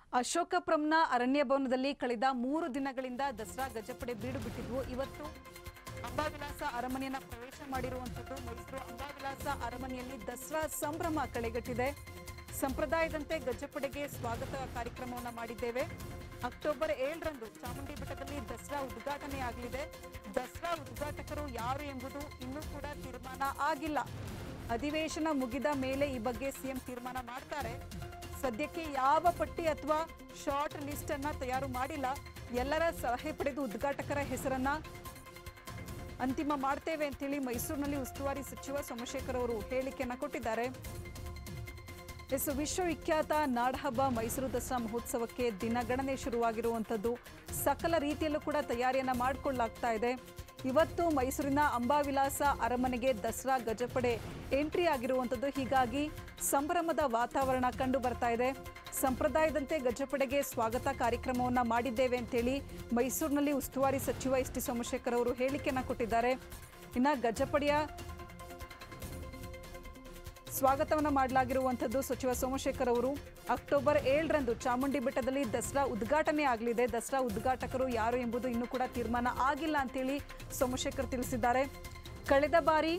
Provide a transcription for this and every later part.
ಅಶೋಕಪುರಂನ ಅರಣ್ಯ ಭವನದಲ್ಲಿ ಕಳೆದ ಮೂರು ದಿನಗಳಿಂದ ದಸರಾ ಗಜಪಡೆ ಬೀಡು ಬಿಟ್ಟಿದ್ವು ಇವತ್ತು ಅಂಬಾವಿಲಾಸ ಅರಮನೆಯನ್ನ ಪ್ರವೇಶ ಮಾಡಿರುವಂಥದ್ದು ಮೈಸೂರು ಅಂಬಾವಿಲಾಸ ಅರಮನೆಯಲ್ಲಿ ದಸರಾ ಸಂಭ್ರಮ ಕಳೆಗಟ್ಟಿದೆ ಸಂಪ್ರದಾಯದಂತೆ ಗಜಪಡೆಗೆ ಸ್ವಾಗತ ಕಾರ್ಯಕ್ರಮವನ್ನು ಮಾಡಿದ್ದೇವೆ ಅಕ್ಟೋಬರ್ ಏಳರಂದು ಚಾಮುಂಡಿ ಬೆಟ್ಟದಲ್ಲಿ ದಸರಾ ಉದ್ಘಾಟನೆ ಆಗಲಿದೆ ದಸರಾ ಉದ್ಘಾಟಕರು ಯಾರು ಎಂಬುದು ಇನ್ನೂ ಕೂಡ ತೀರ್ಮಾನ ಆಗಿಲ್ಲ ಅಧಿವೇಶನ ಮುಗಿದ ಮೇಲೆ ಈ ಬಗ್ಗೆ ಸಿಎಂ ತೀರ್ಮಾನ ಮಾಡ್ತಾರೆ ಸದ್ಯಕ್ಕೆ ಯಾವ ಪಟ್ಟಿ ಅಥವಾ ಶಾರ್ಟ್ ಲಿಸ್ಟ್ ಅನ್ನ ತಯಾರು ಮಾಡಿಲ್ಲ ಎಲ್ಲರ ಸಲಹೆ ಪಡೆದು ಉದ್ಘಾಟಕರ ಹೆಸರನ್ನ ಅಂತಿಮ ಮಾಡ್ತೇವೆ ಅಂತೇಳಿ ಮೈಸೂರಿನಲ್ಲಿ ಉಸ್ತುವಾರಿ ಸಚಿವ ಸೋಮಶೇಖರ್ ಅವರು ಹೇಳಿಕೆಯನ್ನ ಕೊಟ್ಟಿದ್ದಾರೆ ಎಸ್ ವಿಶ್ವವಿಖ್ಯಾತ ನಾಡಹಬ್ಬ ಮೈಸೂರು ದಸರಾ ಮಹೋತ್ಸವಕ್ಕೆ ದಿನಗಣನೆ ಶುರುವಾಗಿರುವಂಥದ್ದು ಸಕಲ ರೀತಿಯಲ್ಲೂ ಕೂಡ ತಯಾರಿಯನ್ನ ಮಾಡಿಕೊಳ್ಳಲಾಗ್ತಾ ಇದೆ ಇವತ್ತು ಮೈಸೂರಿನ ಅಂಬಾವಿಲಾಸ ಅರಮನೆಗೆ ದಸರಾ ಗಜಪಡೆ ಎಂಟ್ರಿ ಆಗಿರುವಂಥದ್ದು ಹೀಗಾಗಿ ಸಂಭ್ರಮದ ವಾತಾವರಣ ಕಂಡು ಬರ್ತಾ ಇದೆ ಸಂಪ್ರದಾಯದಂತೆ ಗಜಪಡೆಗೆ ಸ್ವಾಗತ ಕಾರ್ಯಕ್ರಮವನ್ನ ಮಾಡಿದ್ದೇವೆ ಅಂತೇಳಿ ಮೈಸೂರಿನಲ್ಲಿ ಉಸ್ತುವಾರಿ ಸಚಿವ ಎಸ್ ಟಿ ಸೋಮಶೇಖರ್ ಅವರು ಹೇಳಿಕೆಯನ್ನ ಕೊಟ್ಟಿದ್ದಾರೆ ಇನ್ನ ಗಜಪಡೆಯ ಸ್ವಾಗತವನ್ನು ಮಾಡಲಾಗಿರುವಂಥದ್ದು ಸಚಿವ ಸೋಮಶೇಖರ್ ಅವರು ಅಕ್ಟೋಬರ್ ಏಳರಂದು ಚಾಮುಂಡಿ ಬೆಟ್ಟದಲ್ಲಿ ದಸರಾ ಉದ್ಘಾಟನೆ ಆಗಲಿದೆ ದಸರಾ ಉದ್ಘಾಟಕರು ಯಾರು ಎಂಬುದು ಇನ್ನೂ ಕೂಡ ತೀರ್ಮಾನ ಆಗಿಲ್ಲ ಅಂತೇಳಿ ಸೋಮಶೇಖರ್ ತಿಳಿಸಿದ್ದಾರೆ ಕಳೆದ ಬಾರಿ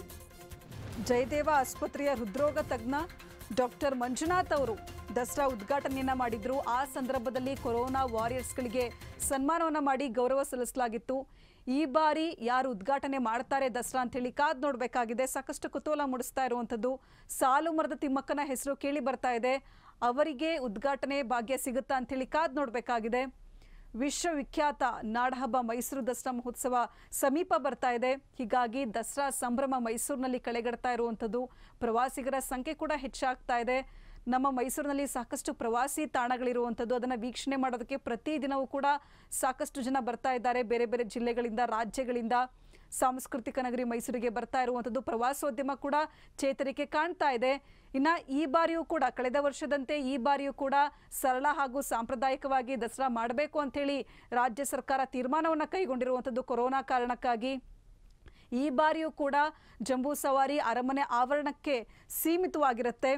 ಜಯದೇವ ಆಸ್ಪತ್ರೆಯ ಹೃದ್ರೋಗ ತಜ್ಞ ಡಾಕ್ಟರ್ ಮಂಜುನಾಥ್ ಅವರು ದಸರಾ ಉದ್ಘಾಟನೆಯನ್ನ ಮಾಡಿದ್ರು ಆ ಸಂದರ್ಭದಲ್ಲಿ ಕೊರೋನಾ ವಾರಿಯರ್ಸ್ಗಳಿಗೆ ಸನ್ಮಾನವನ್ನ ಮಾಡಿ ಗೌರವ ಸಲ್ಲಿಸಲಾಗಿತ್ತು ಈ ಬಾರಿ ಯಾರು ಉದ್ಘಾಟನೆ ಮಾಡ್ತಾರೆ ದಸರಾ ಅಂತ ಹೇಳಿ ಕಾದ್ ನೋಡಬೇಕಾಗಿದೆ ಸಾಕಷ್ಟು ಕುತೂಹಲ ಮೂಡಿಸ್ತಾ ಇರುವಂಥದ್ದು ಸಾಲು ಮರದ ತಿಮ್ಮಕ್ಕನ ಹೆಸರು ಕೇಳಿ ಬರ್ತಾ ಇದೆ ಅವರಿಗೆ ಉದ್ಘಾಟನೆ ಭಾಗ್ಯ ಸಿಗುತ್ತಾ ಅಂತೇಳಿ ಕಾದ್ ನೋಡಬೇಕಾಗಿದೆ ವಿಶ್ವವಿಖ್ಯಾತ ನಾಡಹಬ್ಬ ಮೈಸೂರು ದಸರಾ ಮಹೋತ್ಸವ ಸಮೀಪ ಬರ್ತಾ ಇದೆ ಹೀಗಾಗಿ ದಸರಾ ಸಂಭ್ರಮ ಮೈಸೂರಿನಲ್ಲಿ ಕಳೆಗಡ್ತಾ ಇರುವಂಥದ್ದು ಪ್ರವಾಸಿಗರ ಸಂಖ್ಯೆ ಕೂಡ ಹೆಚ್ಚಾಗ್ತಾ ಇದೆ ನಮ್ಮ ಮೈಸೂರಿನಲ್ಲಿ ಸಾಕಷ್ಟು ಪ್ರವಾಸಿ ತಾಣಗಳಿರುವಂಥದ್ದು ಅದನ್ನು ವೀಕ್ಷಣೆ ಮಾಡೋದಕ್ಕೆ ಪ್ರತಿದಿನವೂ ಕೂಡ ಸಾಕಷ್ಟು ಜನ ಬರ್ತಾ ಇದ್ದಾರೆ ಬೇರೆ ಬೇರೆ ಜಿಲ್ಲೆಗಳಿಂದ ರಾಜ್ಯಗಳಿಂದ ಸಾಂಸ್ಕೃತಿಕ ನಗರಿ ಮೈಸೂರಿಗೆ ಬರ್ತಾ ಇರುವಂಥದ್ದು ಪ್ರವಾಸೋದ್ಯಮ ಕೂಡ ಚೇತರಿಕೆ ಕಾಣ್ತಾ ಇದೆ ಇನ್ನ ಈ ಬಾರಿಯೂ ಕೂಡ ಕಳೆದ ವರ್ಷದಂತೆ ಈ ಬಾರಿಯೂ ಕೂಡ ಸರಳ ಹಾಗೂ ಸಾಂಪ್ರದಾಯಿಕವಾಗಿ ದಸರಾ ಮಾಡಬೇಕು ಅಂತೇಳಿ ರಾಜ್ಯ ಸರ್ಕಾರ ತೀರ್ಮಾನವನ್ನು ಕೈಗೊಂಡಿರುವಂಥದ್ದು ಕೊರೋನಾ ಕಾರಣಕ್ಕಾಗಿ ಈ ಬಾರಿಯೂ ಕೂಡ ಜಂಬೂ ಸವಾರಿ ಅರಮನೆ ಆವರಣಕ್ಕೆ ಸೀಮಿತವಾಗಿರುತ್ತೆ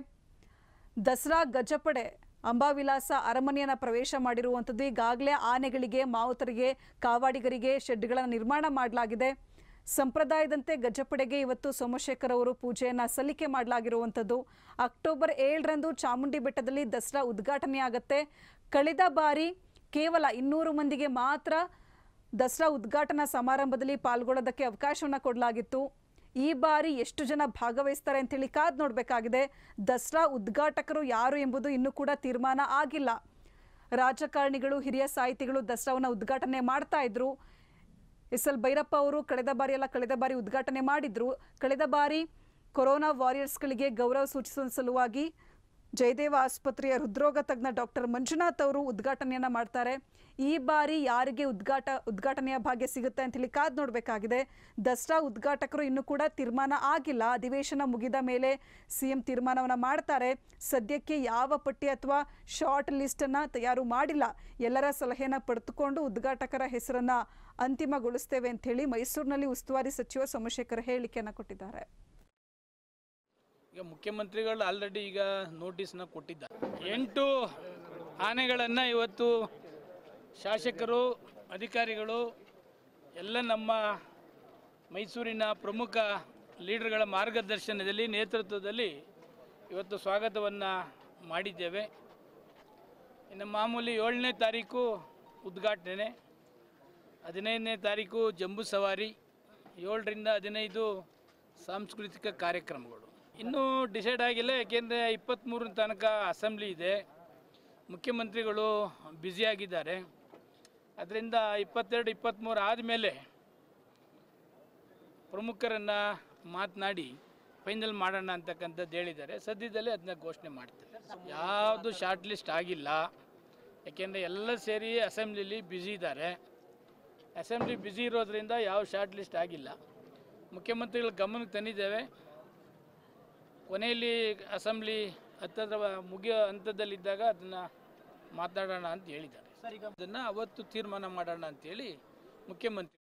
ದಸರಾ ಗಜಪಡೆ ಅಂಬಾವಿಲಾಸ ಅರಮನೆಯನ್ನು ಪ್ರವೇಶ ಮಾಡಿರುವಂಥದ್ದು ಈಗಾಗಲೇ ಆನೆಗಳಿಗೆ ಮಾವುತರಿಗೆ ಕಾವಾಡಿಗರಿಗೆ ಶೆಡ್ಗಳನ್ನು ನಿರ್ಮಾಣ ಮಾಡಲಾಗಿದೆ ಸಂಪ್ರದಾಯದಂತೆ ಗಜಪಡೆಗೆ ಇವತ್ತು ಸೋಮಶೇಖರ್ ಅವರು ಪೂಜೆಯನ್ನು ಸಲ್ಲಿಕೆ ಮಾಡಲಾಗಿರುವಂಥದ್ದು ಅಕ್ಟೋಬರ್ ಏಳರಂದು ಚಾಮುಂಡಿ ಬೆಟ್ಟದಲ್ಲಿ ದಸರಾ ಉದ್ಘಾಟನೆ ಆಗುತ್ತೆ ಕಳೆದ ಬಾರಿ ಕೇವಲ ಇನ್ನೂರು ಮಂದಿಗೆ ಮಾತ್ರ ದಸರಾ ಉದ್ಘಾಟನಾ ಸಮಾರಂಭದಲ್ಲಿ ಪಾಲ್ಗೊಳ್ಳೋದಕ್ಕೆ ಅವಕಾಶವನ್ನು ಕೊಡಲಾಗಿತ್ತು ಈ ಬಾರಿ ಎಷ್ಟು ಜನ ಭಾಗವಹಿಸ್ತಾರೆ ಅಂತೇಳಿ ಕಾದ್ ನೋಡಬೇಕಾಗಿದೆ ದಸರಾ ಉದ್ಘಾಟಕರು ಯಾರು ಎಂಬುದು ಇನ್ನೂ ಕೂಡ ತೀರ್ಮಾನ ಆಗಿಲ್ಲ ರಾಜಕಾರಣಿಗಳು ಹಿರಿಯ ಸಾಹಿತಿಗಳು ದಸರಾವನ್ನು ಉದ್ಘಾಟನೆ ಮಾಡ್ತಾ ಇದ್ರು ಎಸ್ ಎಲ್ ಭೈರಪ್ಪ ಅವರು ಕಳೆದ ಬಾರಿ ಎಲ್ಲ ಕಳೆದ ಬಾರಿ ಉದ್ಘಾಟನೆ ಮಾಡಿದ್ರು ಕಳೆದ ಬಾರಿ ಕೊರೋನಾ ವಾರಿಯರ್ಸ್ಗಳಿಗೆ ಗೌರವ ಸೂಚಿಸುವ ಸಲುವಾಗಿ ಜಯದೇವ ಆಸ್ಪತ್ರೆಯ ಹೃದ್ರೋಗ ತಜ್ಞ ಡಾಕ್ಟರ್ ಮಂಜುನಾಥ್ ಅವರು ಉದ್ಘಾಟನೆಯನ್ನ ಮಾಡ್ತಾರೆ ಈ ಬಾರಿ ಯಾರಿಗೆ ಉದ್ಘಾಟ ಉದ್ಘಾಟನೆಯ ಭಾಗ್ಯ ಸಿಗುತ್ತೆ ಅಂತೇಳಿ ಕಾದ್ ನೋಡಬೇಕಾಗಿದೆ ದಸರಾ ಉದ್ಘಾಟಕರು ಇನ್ನೂ ಕೂಡ ತೀರ್ಮಾನ ಆಗಿಲ್ಲ ಅಧಿವೇಶನ ಮುಗಿದ ಮೇಲೆ ಸಿಎಂ ತೀರ್ಮಾನವನ್ನು ಮಾಡ್ತಾರೆ ಸದ್ಯಕ್ಕೆ ಯಾವ ಪಟ್ಟಿ ಅಥವಾ ಶಾರ್ಟ್ ಲಿಸ್ಟನ್ನು ತಯಾರು ಮಾಡಿಲ್ಲ ಎಲ್ಲರ ಸಲಹೆಯನ್ನು ಪಡೆದುಕೊಂಡು ಉದ್ಘಾಟಕರ ಹೆಸರನ್ನ ಅಂತಿಮಗೊಳಿಸ್ತೇವೆ ಅಂತೇಳಿ ಮೈಸೂರಿನಲ್ಲಿ ಉಸ್ತುವಾರಿ ಸಚಿವ ಸೋಮಶೇಖರ್ ಹೇಳಿಕೆಯನ್ನು ಕೊಟ್ಟಿದ್ದಾರೆ ಈಗ ಮುಖ್ಯಮಂತ್ರಿಗಳು ಆಲ್ರೆಡಿ ಈಗ ನೋಟಿಸ್ನ ಕೊಟ್ಟಿದ್ದಾರೆ ಎಂಟು ಆನೆಗಳನ್ನು ಇವತ್ತು ಶಾಸಕರು ಅಧಿಕಾರಿಗಳು ಎಲ್ಲ ನಮ್ಮ ಮೈಸೂರಿನ ಪ್ರಮುಖ ಲೀಡರ್ಗಳ ಮಾರ್ಗದರ್ಶನದಲ್ಲಿ ನೇತೃತ್ವದಲ್ಲಿ ಇವತ್ತು ಸ್ವಾಗತವನ್ನು ಮಾಡಿದ್ದೇವೆ ಇನ್ನು ಮಾಮೂಲಿ ಏಳನೇ ತಾರೀಕು ಉದ್ಘಾಟನೆ ಹದಿನೈದನೇ ತಾರೀಕು ಜಂಬೂ ಸವಾರಿ ಏಳರಿಂದ ಹದಿನೈದು ಸಾಂಸ್ಕೃತಿಕ ಕಾರ್ಯಕ್ರಮಗಳು ಇನ್ನೂ ಡಿಸೈಡ್ ಆಗಿಲ್ಲ ಯಾಕೆಂದರೆ ಇಪ್ಪತ್ತ್ಮೂರನ ತನಕ ಅಸೆಂಬ್ಲಿ ಇದೆ ಮುಖ್ಯಮಂತ್ರಿಗಳು ಬ್ಯುಸಿಯಾಗಿದ್ದಾರೆ ಅದರಿಂದ ಇಪ್ಪತ್ತೆರಡು ಇಪ್ಪತ್ತ್ಮೂರು ಆದಮೇಲೆ ಪ್ರಮುಖರನ್ನು ಮಾತನಾಡಿ ಫೈನಲ್ ಮಾಡೋಣ ಅಂತಕ್ಕಂಥದ್ದು ಹೇಳಿದ್ದಾರೆ ಸದ್ಯದಲ್ಲೇ ಅದನ್ನ ಘೋಷಣೆ ಮಾಡ್ತಾರೆ ಯಾವುದು ಶಾರ್ಟ್ ಲಿಸ್ಟ್ ಆಗಿಲ್ಲ ಯಾಕೆಂದರೆ ಎಲ್ಲ ಸೇರಿ ಅಸೆಂಬ್ಲಿಲಿ ಬ್ಯುಸಿ ಇದ್ದಾರೆ ಅಸೆಂಬ್ಲಿ ಬ್ಯುಸಿ ಇರೋದ್ರಿಂದ ಯಾವ ಶಾರ್ಟ್ ಲಿಸ್ಟ್ ಆಗಿಲ್ಲ ಮುಖ್ಯಮಂತ್ರಿಗಳ ಗಮನಕ್ಕೆ ತಂದಿದ್ದೇವೆ ಕೊನೆಯಲ್ಲಿ ಅಸೆಂಬ್ಲಿ ಹತ್ತದ ಮುಗಿಯೋ ಹಂತದಲ್ಲಿದ್ದಾಗ ಅದನ್ನು ಮಾತನಾಡೋಣ ಅಂತ ಹೇಳಿದ್ದಾರೆ ಅದನ್ನು ಅವತ್ತು ತೀರ್ಮಾನ ಮಾಡೋಣ ಅಂತೇಳಿ ಮುಖ್ಯಮಂತ್ರಿ